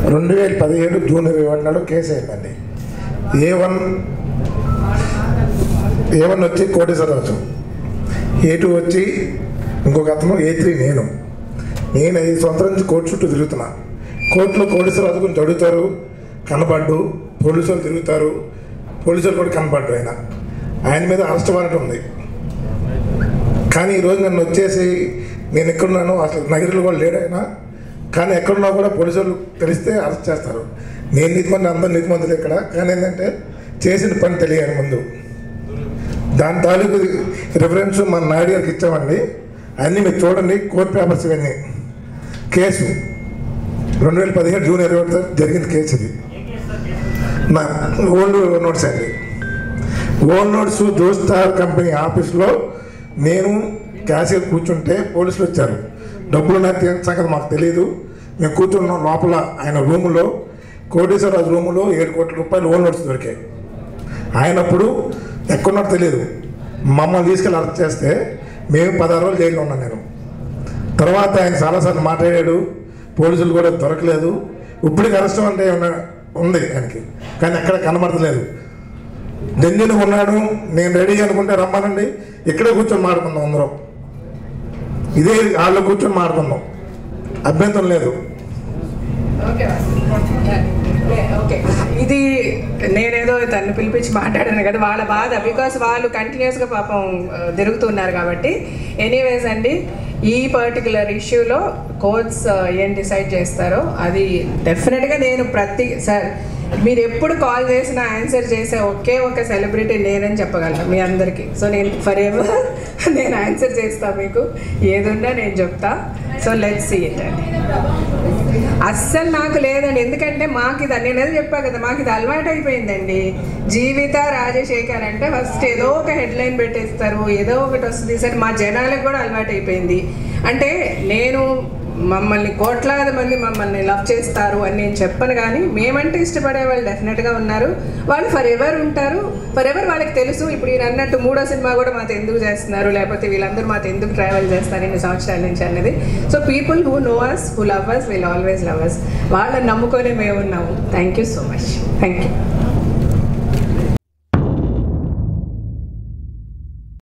రెండు వేల పదిహేడు జూన్ ఇరవై ఒకటి నాడు కేసు అయిందండి ఏ వన్ ఏ వన్ వచ్చి కోటేశ్వరరాజు ఏ టూ వచ్చి ఇంకొక అతను ఏ త్రీ నేను నేను ఐదు సంవత్సరాల నుంచి కోర్టు చుట్టూ తిరుగుతున్నా కోర్టులో కోటేశ్వరరాజు గురించి అడుగుతారు కనపడ్డు పోలీసులు తిరుగుతారు పోలీసులు కూడా కనపడ్డు ఆయన ఆయన మీద అరెస్ట్ వారెంట్ ఉంది కానీ ఈరోజు నన్ను వచ్చేసి నేను ఎక్కడున్నాను అసలు నగరంలో కూడా లేడు ఆయన కానీ ఎక్కడున్నా కూడా పోలీసులు తెలిస్తే అరెస్ట్ చేస్తారు నేను నీతిమంది అందరు నీతిమంతులు ఇక్కడ కానీ ఏంటంటే చేసిన పని తెలియాలి ముందు దాని తాలూకు రిఫరెన్స్ మన నాయుడు గారికి ఇచ్చామండి అన్నీ మీరు చూడండి కోర్టు పేపర్స్ ఇవన్నీ కేసు రెండు వేల పదిహేడు జూన్ ఇరవై ఒకటి జరిగిన కేసు ఇది నా ఓల్డ్ నోట్స్ అండి ఓల్డ్ నోట్స్ దోస్తార్ కంపెనీ ఆఫీస్లో నేను క్యాషియర్ కూర్చుంటే పోలీసులు వచ్చారు డబ్బులు నాకు సంగతి మాకు తెలియదు మేము కూర్చున్నాం లోపల ఆయన రూములో కోటేశ్వరరాజు రూములో ఏడు కోట్ల రూపాయలు ఓల్డ్ నోట్స్ దొరికాయి ఆయనప్పుడు ఎక్కడున్నారో తెలియదు మమ్మల్ని తీసుకెళ్ళి అరెస్ట్ చేస్తే మేము పదహారు రోజులు జైల్లో ఉన్నాను నేను తర్వాత ఆయన చాలాసార్లు మాట్లాడాడు పోలీసులు కూడా దొరకలేదు ఇప్పటికి అరెస్ట్ అంటే ఏమన్నా ఉంది ఆయనకి కానీ ఎక్కడ కనబడతలేదు ఢిల్లీలో ఉన్నాడు నేను రెడీ అనుకుంటే రమ్మనండి ఇక్కడే కూర్చొని మాడుకుందాం అందరం ఇదే వాళ్ళు కూర్చొని మాడుకుందాం అభ్యంతరం లేదు ఓకే ఓకే ఇది నేనేదో తను పిలిపించి మాట్లాడాను కదా వాళ్ళ బాధ బికాస్ వాళ్ళు కంటిన్యూస్గా పాపం ఆ, తిరుగుతున్నారు కాబట్టి ఎనీవేస్ అండి ఈ పర్టికులర్ ఇష్యూలో కోర్ట్స్ ఏం డిసైడ్ చేస్తారో అది డెఫినెట్గా నేను ప్రతి సార్ మీరు ఎప్పుడు కాల్ చేసినా ఆన్సర్ చేసే ఒకే ఒక సెలబ్రిటీ నేనని చెప్పగలను మీ అందరికీ సో నేను ఫర్ ఎవర్ నేను ఆన్సర్ చేస్తా మీకు ఏదున్నా నేను చెప్తా సో లెట్స్ సీ ఇట్ అండి అస్సలు నాకు లేదండి ఎందుకంటే మాకు ఇది నేను ఏదో చెప్పా కదా మాకు ఇది అలవాటు అయిపోయిందండి జీవిత రాజశేఖర్ అంటే ఫస్ట్ ఏదో ఒక హెడ్లైన్ పెట్టేస్తారు ఏదో ఒకటి వస్తుంది సరే మా జనాలకు కూడా అలవాటు అయిపోయింది అంటే నేను మమ్మల్ని కోట్లాది మంది మమ్మల్ని లవ్ చేస్తారు అని నేను చెప్పను కానీ మేమంటే ఇష్టపడే వాళ్ళు డెఫినెట్గా ఉన్నారు వాళ్ళు ఫర్ ఎవర్ ఉంటారు ఫర్ ఎవర్ వాళ్ళకి తెలుసు ఇప్పుడు ఈయన అన్నట్టు మూడో సినిమా కూడా మాతో ఎందుకు చేస్తున్నారు లేకపోతే వీళ్ళందరూ మాతో ఎందుకు ట్రావెల్ చేస్తారు ఇన్ని సంవత్సరాల నుంచి అనేది so people who know us who love us will always love us వాళ్ళని నమ్ముకొని మేము ఉన్నాము thank you so much thank you